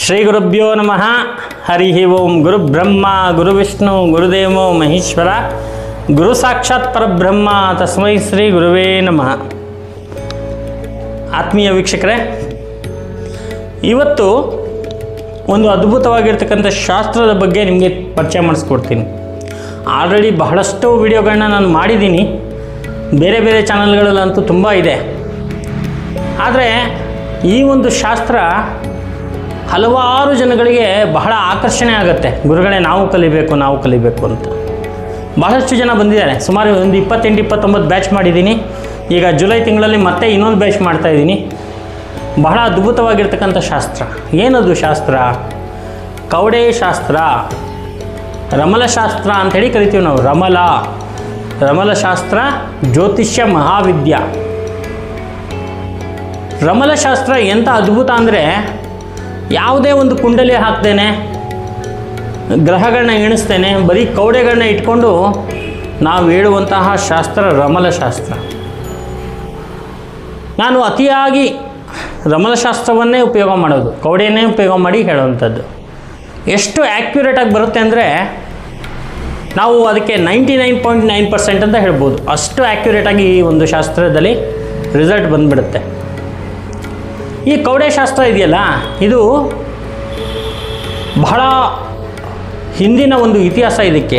ಶ್ರೀ ಗುರುಭ್ಯೋ ನಮಃ ಹರಿ ಓಂ ಗುರು ಬ್ರಹ್ಮ ಗುರು ವಿಷ್ಣು ಗುರುದೇವೋ ಮಹೇಶ್ವರ ಗುರು ಸಾಕ್ಷಾತ್ ಪರಬ್ರಹ್ಮ ತಸ್ಮೈ ಶ್ರೀ ಗುರುವೇ ನಮಃ ಆತ್ಮೀಯ ವೀಕ್ಷಕರೇ ಇವತ್ತು ಒಂದು ಅದ್ಭುತವಾಗಿರ್ತಕ್ಕಂಥ ಶಾಸ್ತ್ರದ ಬಗ್ಗೆ ನಿಮಗೆ ಪರಿಚಯ ಮಾಡಿಸ್ಕೊಡ್ತೀನಿ ಆಲ್ರೆಡಿ ಬಹಳಷ್ಟು ವಿಡಿಯೋಗಳನ್ನ ನಾನು ಮಾಡಿದ್ದೀನಿ ಬೇರೆ ಬೇರೆ ಚಾನಲ್ಗಳಲ್ಲಂತೂ ತುಂಬ ಇದೆ ಆದರೆ ಈ ಒಂದು ಶಾಸ್ತ್ರ ಹಲವಾರು ಜನಗಳಿಗೆ ಬಹಳ ಆಕರ್ಷಣೆ ಆಗುತ್ತೆ ಗುರುಗಳೇ ನಾವು ಕಲಿಬೇಕು ನಾವು ಕಲಿಬೇಕು ಅಂತ ಬಹಳಷ್ಟು ಜನ ಬಂದಿದ್ದಾರೆ ಸುಮಾರು ಒಂದು ಇಪ್ಪತ್ತೆಂಟು ಇಪ್ಪತ್ತೊಂಬತ್ತು ಬ್ಯಾಚ್ ಮಾಡಿದ್ದೀನಿ ಈಗ ಜುಲೈ ತಿಂಗಳಲ್ಲಿ ಮತ್ತೆ ಇನ್ನೊಂದು ಬ್ಯಾಚ್ ಮಾಡ್ತಾ ಇದ್ದೀನಿ ಬಹಳ ಅದ್ಭುತವಾಗಿರ್ತಕ್ಕಂಥ ಶಾಸ್ತ್ರ ಏನದು ಶಾಸ್ತ್ರ ಕವಡೆ ಶಾಸ್ತ್ರ ರಮಲಶಾಸ್ತ್ರ ಅಂಥೇಳಿ ಕರಿತೀವಿ ನಾವು ರಮಲ ರಮಲಶಾಸ್ತ್ರ ಜ್ಯೋತಿಷ್ಯ ಮಹಾವಿದ್ಯಾ ರಮಲಶಾಸ್ತ್ರ ಎಂಥ ಅದ್ಭುತ ಅಂದರೆ ಯಾವುದೇ ಒಂದು ಕುಂಡಲಿ ಹಾಕ್ದೇನೆ ಗ್ರಹಗಳನ್ನ ಎಣಿಸ್ತೇನೆ ಬರೀ ಕೌಡೆಗಳನ್ನ ಇಟ್ಕೊಂಡು ನಾವು ಹೇಳುವಂತಹ ಶಾಸ್ತ್ರ ರಮಲಶಾಸ್ತ್ರ ನಾನು ಅತಿಯಾಗಿ ರಮಲಶಾಸ್ತ್ರವನ್ನೇ ಉಪಯೋಗ ಮಾಡೋದು ಕೌಡೆಯನ್ನೇ ಉಪಯೋಗ ಮಾಡಿ ಹೇಳುವಂಥದ್ದು ಎಷ್ಟು ಆ್ಯಕ್ಯುರೇಟಾಗಿ ಬರುತ್ತೆ ಅಂದರೆ ನಾವು ಅದಕ್ಕೆ ninety nine point nine percent ಅಂತ ಹೇಳ್ಬೋದು ಅಷ್ಟು ಆ್ಯಕ್ಯುರೇಟಾಗಿ ಈ ಒಂದು ಶಾಸ್ತ್ರದಲ್ಲಿ ರಿಸಲ್ಟ್ ಬಂದುಬಿಡುತ್ತೆ ಈ ಕೌಡೆ ಶಾಸ್ತ್ರ ಇದೆಯಲ್ಲ ಇದು ಬಹಳ ಹಿಂದಿನ ಒಂದು ಇತಿಹಾಸ ಇದಕ್ಕೆ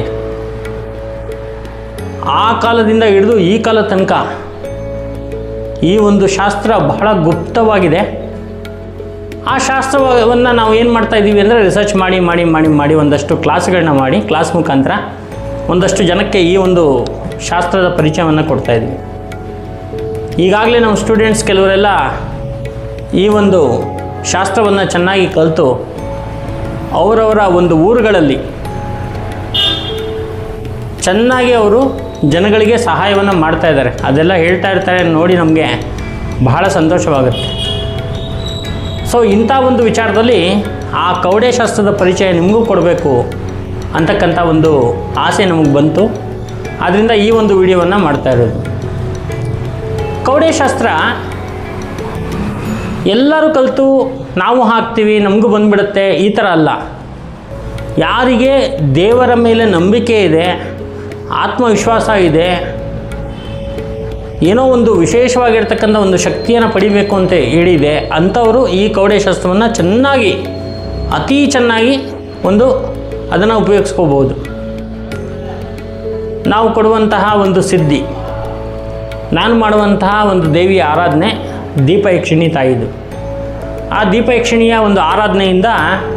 ಆ ಕಾಲದಿಂದ ಹಿಡಿದು ಈ ಕಾಲ ತನಕ ಈ ಒಂದು ಶಾಸ್ತ್ರ ಬಹಳ ಗುಪ್ತವಾಗಿದೆ ಆ ಶಾಸ್ತ್ರವನ್ನು ನಾವು ಏನು ಮಾಡ್ತಾ ಇದ್ದೀವಿ ಅಂದರೆ ರಿಸರ್ಚ್ ಮಾಡಿ ಮಾಡಿ ಮಾಡಿ ಮಾಡಿ ಒಂದಷ್ಟು ಕ್ಲಾಸ್ಗಳನ್ನ ಮಾಡಿ ಕ್ಲಾಸ್ ಮುಖಾಂತರ ಒಂದಷ್ಟು ಜನಕ್ಕೆ ಈ ಒಂದು ಶಾಸ್ತ್ರದ ಪರಿಚಯವನ್ನು ಕೊಡ್ತಾ ಇದ್ದೀವಿ ಈಗಾಗಲೇ ನಮ್ಮ ಸ್ಟೂಡೆಂಟ್ಸ್ ಕೆಲವರೆಲ್ಲ ಈ ಒಂದು ಶಾಸ್ತ್ರವನ್ನು ಚೆನ್ನಾಗಿ ಕಲಿತು ಅವರವರ ಒಂದು ಊರುಗಳಲ್ಲಿ ಚೆನ್ನಾಗಿ ಅವರು ಜನಗಳಿಗೆ ಸಹಾಯವನ್ನು ಮಾಡ್ತಾ ಇದ್ದಾರೆ ಅದೆಲ್ಲ ಹೇಳ್ತಾ ಇರ್ತಾರೆ ನೋಡಿ ನಮಗೆ ಬಹಳ ಸಂತೋಷವಾಗುತ್ತೆ ಸೊ ಇಂಥ ಒಂದು ವಿಚಾರದಲ್ಲಿ ಆ ಕವಡೆ ಶಾಸ್ತ್ರದ ಪರಿಚಯ ನಿಮಗೂ ಕೊಡಬೇಕು ಅಂತಕ್ಕಂಥ ಒಂದು ಆಸೆ ನಮಗೆ ಬಂತು ಆದ್ದರಿಂದ ಈ ಒಂದು ವಿಡಿಯೋವನ್ನು ಮಾಡ್ತಾ ಇರೋದು ಕವಡೆ ಶಾಸ್ತ್ರ ಎಲ್ಲರೂ ಕಲಿತು ನಾವು ಹಾಕ್ತೀವಿ ನಮಗೂ ಬಂದ್ಬಿಡುತ್ತೆ ಈ ಥರ ಅಲ್ಲ ಯಾರಿಗೆ ದೇವರ ಮೇಲೆ ನಂಬಿಕೆ ಇದೆ ಆತ್ಮವಿಶ್ವಾಸ ಇದೆ ಏನೋ ಒಂದು ವಿಶೇಷವಾಗಿರ್ತಕ್ಕಂಥ ಒಂದು ಶಕ್ತಿಯನ್ನು ಪಡಿಬೇಕು ಅಂತ ಹೇಳಿದೆ ಅಂಥವರು ಈ ಕವಡೆ ಶಾಸ್ತ್ರವನ್ನು ಚೆನ್ನಾಗಿ ಅತೀ ಚೆನ್ನಾಗಿ ಒಂದು ಅದನ್ನು ಉಪಯೋಗಿಸ್ಕೋಬೋದು ನಾವು ಕೊಡುವಂತಹ ಒಂದು ಸಿದ್ಧಿ ನಾನು ಮಾಡುವಂತಹ ಒಂದು ದೇವಿಯ ಆರಾಧನೆ ದೀಪ ಯಕ್ಷಿಣಿ ತಾಯಿದು ಆ ದೀಪ ಯಕ್ಷಿಣಿಯ ಒಂದು ಆರಾಧನೆಯಿಂದ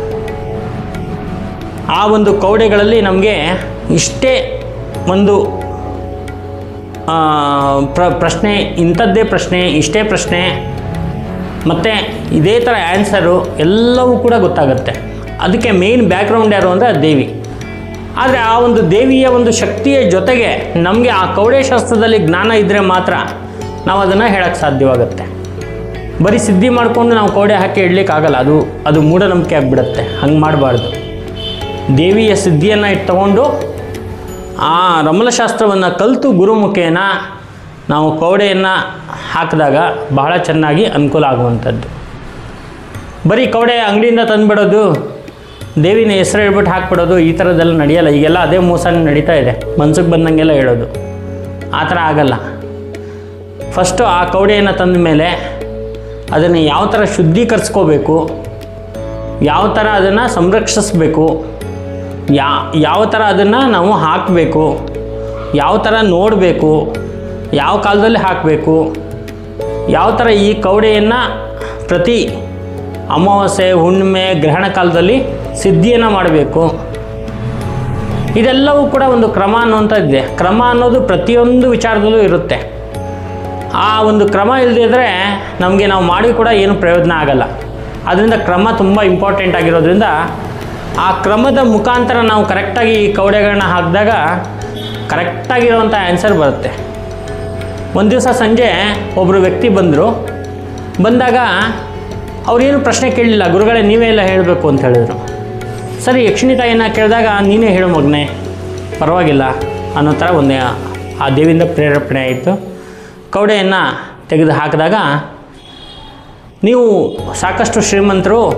ಆ ಒಂದು ಕೌಡೆಗಳಲ್ಲಿ ನಮಗೆ ಇಷ್ಟೇ ಒಂದು ಆ, ಪ್ರ ಪ್ರಶ್ನೆ ಇಂಥದ್ದೇ ಪ್ರಶ್ನೆ ಇಷ್ಟೇ ಪ್ರಶ್ನೆ ಮತ್ತು ಇದೇ ಥರ ಆನ್ಸರು ಎಲ್ಲವೂ ಕೂಡ ಗೊತ್ತಾಗುತ್ತೆ ಅದಕ್ಕೆ ಮೇಯ್ನ್ ಬ್ಯಾಕ್ಗ್ರೌಂಡ್ ಯಾರು ಅಂದರೆ ಆ ದೇವಿ ಆದರೆ ಆ ಒಂದು ದೇವಿಯ ಒಂದು ಶಕ್ತಿಯ ಜೊತೆಗೆ ನಮಗೆ ಆ ಕೌಡೆ ಶಾಸ್ತ್ರದಲ್ಲಿ ಜ್ಞಾನ ಇದ್ದರೆ ಮಾತ್ರ ನಾವು ಅದನ್ನು ಹೇಳೋಕ್ಕೆ ಸಾಧ್ಯವಾಗುತ್ತೆ ಬರೀ ಸಿದ್ಧಿ ಮಾಡಿಕೊಂಡು ನಾವು ಕೌಡೆ ಹಾಕಿ ಇಡ್ಲಿಕ್ಕಾಗಲ್ಲ ಅದು ಅದು ಮೂಢನಂಬಿಕೆ ಆಗಿಬಿಡುತ್ತೆ ಹಂಗೆ ಮಾಡಬಾರ್ದು ದೇವಿಯ ಸಿದ್ಧಿಯನ್ನು ಇಟ್ಟು ತಗೊಂಡು ಆ ರಮಲಶಾಸ್ತ್ರವನ್ನು ಕಲಿತು ಗುರುಮುಖೇನ ನಾವು ಕೌಡೆಯನ್ನು ಹಾಕಿದಾಗ ಬಹಳ ಚೆನ್ನಾಗಿ ಅನುಕೂಲ ಆಗುವಂಥದ್ದು ಬರೀ ಕೌಡೆ ಅಂಗಡಿಯಿಂದ ತಂದುಬಿಡೋದು ದೇವಿನ ಹೆಸರು ಹೇಳ್ಬಿಟ್ಟು ಹಾಕ್ಬಿಡೋದು ಈ ಥರದ್ದೆಲ್ಲ ನಡೆಯಲ್ಲ ಈಗೆಲ್ಲ ಅದೇ ಮೋಸನೇ ನಡೀತಾ ಇದೆ ಮನ್ಸಿಗೆ ಬಂದಂಗೆಲ್ಲ ಹೇಳೋದು ಆ ಥರ ಆಗಲ್ಲ ಫಸ್ಟು ಆ ಕೌಡೆಯನ್ನು ತಂದ ಮೇಲೆ ಅದನ್ನು ಯಾವ ಥರ ಶುದ್ಧೀಕರಿಸ್ಕೋಬೇಕು ಯಾವ ಥರ ಅದನ್ನು ಸಂರಕ್ಷಿಸಬೇಕು ಯಾ ಯಾವ ಥರ ಅದನ್ನು ನಾವು ಹಾಕಬೇಕು ಯಾವ ಥರ ನೋಡಬೇಕು ಯಾವ ಕಾಲದಲ್ಲಿ ಹಾಕಬೇಕು ಯಾವ ಥರ ಈ ಕವಡೆಯನ್ನು ಪ್ರತಿ ಅಮಾವಾಸ್ಯೆ ಹುಣ್ಣಿಮೆ ಗ್ರಹಣ ಕಾಲದಲ್ಲಿ ಸಿದ್ಧಿಯನ್ನು ಮಾಡಬೇಕು ಇದೆಲ್ಲವೂ ಕೂಡ ಒಂದು ಕ್ರಮ ಅನ್ನುವಂಥದ್ದಿದೆ ಕ್ರಮ ಅನ್ನೋದು ಪ್ರತಿಯೊಂದು ವಿಚಾರದಲ್ಲೂ ಇರುತ್ತೆ ಆ ಒಂದು ಕ್ರಮ ಇಲ್ಲದಿದ್ದರೆ ನಮಗೆ ನಾವು ಮಾಡಿ ಕೂಡ ಏನು ಪ್ರಯೋಜನ ಆಗಲ್ಲ ಅದರಿಂದ ಕ್ರಮ ತುಂಬ ಇಂಪಾರ್ಟೆಂಟ್ ಆಗಿರೋದ್ರಿಂದ ಆ ಕ್ರಮದ ಮುಖಾಂತರ ನಾವು ಕರೆಕ್ಟಾಗಿ ಈ ಕವಡೆಗಳನ್ನ ಹಾಕಿದಾಗ ಕರೆಕ್ಟಾಗಿರುವಂಥ ಆನ್ಸರ್ ಬರುತ್ತೆ ಒಂದು ದಿವಸ ಸಂಜೆ ಒಬ್ಬರು ವ್ಯಕ್ತಿ ಬಂದರು ಬಂದಾಗ ಅವ್ರೇನು ಪ್ರಶ್ನೆ ಕೇಳಲಿಲ್ಲ ಗುರುಗಳೇ ನೀವೇ ಎಲ್ಲ ಹೇಳಬೇಕು ಅಂತ ಹೇಳಿದರು ಸರಿ ಯಕ್ಷಿಣಿ ತಾಯಿನ ಕೇಳಿದಾಗ ನೀನೇ ಹೇಳು ಮಗನೇ ಪರವಾಗಿಲ್ಲ ಅನ್ನೋ ಥರ ಒಂದು ಆ ದೇವಿಯಿಂದ ಪ್ರೇರೇಪಣೆ ಆಯಿತು ಕವಡೆಯನ್ನು ತೆಗೆದು ಹಾಕಿದಾಗ ನೀವು ಸಾಕಷ್ಟು ಶ್ರೀಮಂತರು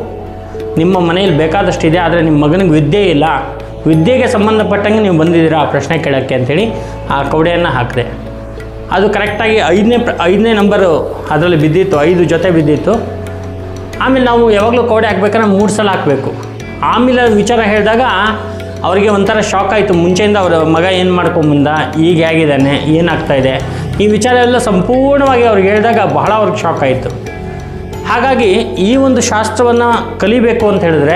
ನಿಮ್ಮ ಮನೆಯಲ್ಲಿ ಬೇಕಾದಷ್ಟಿದೆ ಆದರೆ ನಿಮ್ಮ ಮಗನಿಗೆ ವಿದ್ಯೆ ಇಲ್ಲ ವಿದ್ಯೆಗೆ ಸಂಬಂಧಪಟ್ಟಂಗೆ ನೀವು ಬಂದಿದ್ದೀರಾ ಆ ಪ್ರಶ್ನೆ ಕೇಳೋಕ್ಕೆ ಅಂಥೇಳಿ ಆ ಕವಡೆಯನ್ನು ಹಾಕಿದೆ ಅದು ಕರೆಕ್ಟಾಗಿ ಐದನೇ ಪ್ರ ಐದನೇ ನಂಬರು ಅದರಲ್ಲಿ ಬಿದ್ದಿತ್ತು ಐದು ಜೊತೆ ಬಿದ್ದಿತ್ತು ಆಮೇಲೆ ನಾವು ಯಾವಾಗಲೂ ಕವಡೆ ಹಾಕ್ಬೇಕಾದ್ರೆ ಮೂರು ಸಲ ಹಾಕಬೇಕು ಆಮೇಲೆ ವಿಚಾರ ಹೇಳಿದಾಗ ಅವರಿಗೆ ಒಂಥರ ಶಾಕ್ ಆಯಿತು ಮುಂಚೆಯಿಂದ ಅವರ ಮಗ ಏನು ಮಾಡ್ಕೊಂಬಂದ ಈಗ ಹೇಗಿದ್ದಾನೆ ಏನಾಗ್ತಾ ಇದೆ ಈ ವಿಚಾರ ಎಲ್ಲ ಸಂಪೂರ್ಣವಾಗಿ ಅವ್ರಿಗೆ ಹೇಳಿದಾಗ ಬಹಳ ಅವ್ರಿಗೆ ಶಾಕ್ ಆಯಿತು ಹಾಗಾಗಿ ಈ ಒಂದು ಶಾಸ್ತ್ರವನ್ನು ಕಲಿಬೇಕು ಅಂತ ಹೇಳಿದ್ರೆ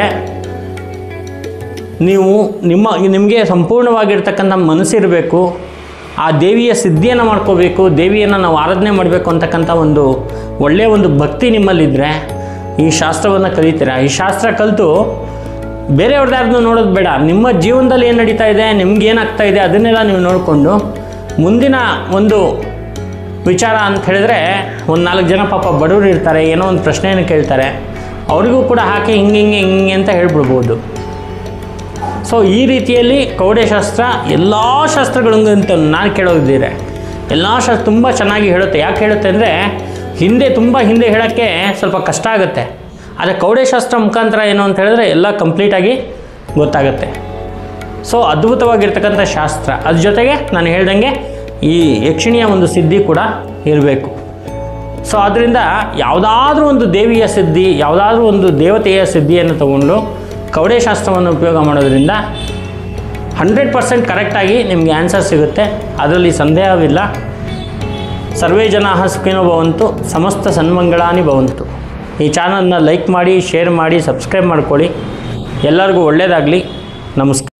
ನೀವು ನಿಮ್ಮ ನಿಮಗೆ ಸಂಪೂರ್ಣವಾಗಿರ್ತಕ್ಕಂಥ ಮನಸ್ಸಿರಬೇಕು ಆ ದೇವಿಯ ಸಿದ್ಧಿಯನ್ನು ಮಾಡ್ಕೋಬೇಕು ದೇವಿಯನ್ನು ನಾವು ಆರಾಧನೆ ಮಾಡಬೇಕು ಅಂತಕ್ಕಂಥ ಒಂದು ಒಳ್ಳೆಯ ಒಂದು ಭಕ್ತಿ ನಿಮ್ಮಲ್ಲಿದ್ದರೆ ಈ ಶಾಸ್ತ್ರವನ್ನು ಕಲಿತೀರ ಈ ಶಾಸ್ತ್ರ ಕಲಿತು ಬೇರೆಯವ್ರದ್ದಾರನ್ನು ನೋಡೋದು ಬೇಡ ನಿಮ್ಮ ಜೀವನದಲ್ಲಿ ಏನು ನಡೀತಾ ಇದೆ ನಿಮ್ಗೆ ಏನಾಗ್ತಾ ಇದೆ ಅದನ್ನೆಲ್ಲ ನೀವು ನೋಡಿಕೊಂಡು ಮುಂದಿನ ಒಂದು ವಿಚಾರ ಅಂತ ಹೇಳಿದ್ರೆ ಒಂದು ನಾಲ್ಕು ಜನ ಪಾಪ ಬಡವರು ಇರ್ತಾರೆ ಏನೋ ಒಂದು ಪ್ರಶ್ನೆಯನ್ನು ಕೇಳ್ತಾರೆ ಅವರಿಗೂ ಕೂಡ ಹಾಕಿ ಹಿಂಗೆ ಹಿಂಗೆ ಹಿಂಗೆ ಅಂತ ಹೇಳ್ಬಿಡ್ಬೋದು ಸೊ ಈ ರೀತಿಯಲ್ಲಿ ಕವಡೆಶಾಸ್ತ್ರ ಎಲ್ಲ ಶಾಸ್ತ್ರಗಳಿಗಂತ ನಾನು ಕೇಳೋದಿದ್ದೀರೆ ಎಲ್ಲ ಶಾಸ್ತ್ರ ತುಂಬ ಚೆನ್ನಾಗಿ ಹೇಳುತ್ತೆ ಯಾಕೆ ಹೇಳುತ್ತೆ ಅಂದರೆ ಹಿಂದೆ ತುಂಬ ಹಿಂದೆ ಹೇಳೋಕ್ಕೆ ಸ್ವಲ್ಪ ಕಷ್ಟ ಆಗುತ್ತೆ ಆದರೆ ಕವಡೆಶಾಸ್ತ್ರ ಮುಖಾಂತರ ಏನು ಅಂತ ಹೇಳಿದ್ರೆ ಎಲ್ಲ ಕಂಪ್ಲೀಟಾಗಿ ಗೊತ್ತಾಗುತ್ತೆ ಸೊ ಅದ್ಭುತವಾಗಿರ್ತಕ್ಕಂಥ ಶಾಸ್ತ್ರ ಅದ್ರ ಜೊತೆಗೆ ನಾನು ಹೇಳ್ದಂಗೆ ಈ ಯಕ್ಷಿಣಿಯ ಒಂದು ಸಿದ್ಧಿ ಕೂಡ ಇರಬೇಕು ಸೊ ಅದರಿಂದ ಯಾವುದಾದ್ರೂ ಒಂದು ದೇವಿಯ ಸಿದ್ಧಿ ಯಾವುದಾದ್ರೂ ಒಂದು ದೇವತೆಯ ಸಿದ್ಧಿಯನ್ನು ತಗೊಂಡು ಕವಡೆ ಶಾಸ್ತ್ರವನ್ನು ಉಪಯೋಗ ಮಾಡೋದ್ರಿಂದ ಹಂಡ್ರೆಡ್ ಪರ್ಸೆಂಟ್ ಕರೆಕ್ಟಾಗಿ ನಿಮಗೆ ಆನ್ಸರ್ ಸಿಗುತ್ತೆ ಅದರಲ್ಲಿ ಸಂದೇಹವಿಲ್ಲ ಸರ್ವೇ ಜನ ಸುಖಿನೋ ಭವಂತು ಸಮಸ್ತ ಸನ್ಮಂಗಳಾನಿ ಭವಂತು ಈ ಚಾನಲ್ನ ಲೈಕ್ ಮಾಡಿ ಶೇರ್ ಮಾಡಿ ಸಬ್ಸ್ಕ್ರೈಬ್ ಮಾಡ್ಕೊಳ್ಳಿ ಎಲ್ಲರಿಗೂ ಒಳ್ಳೆಯದಾಗಲಿ ನಮಸ್ಕಾರ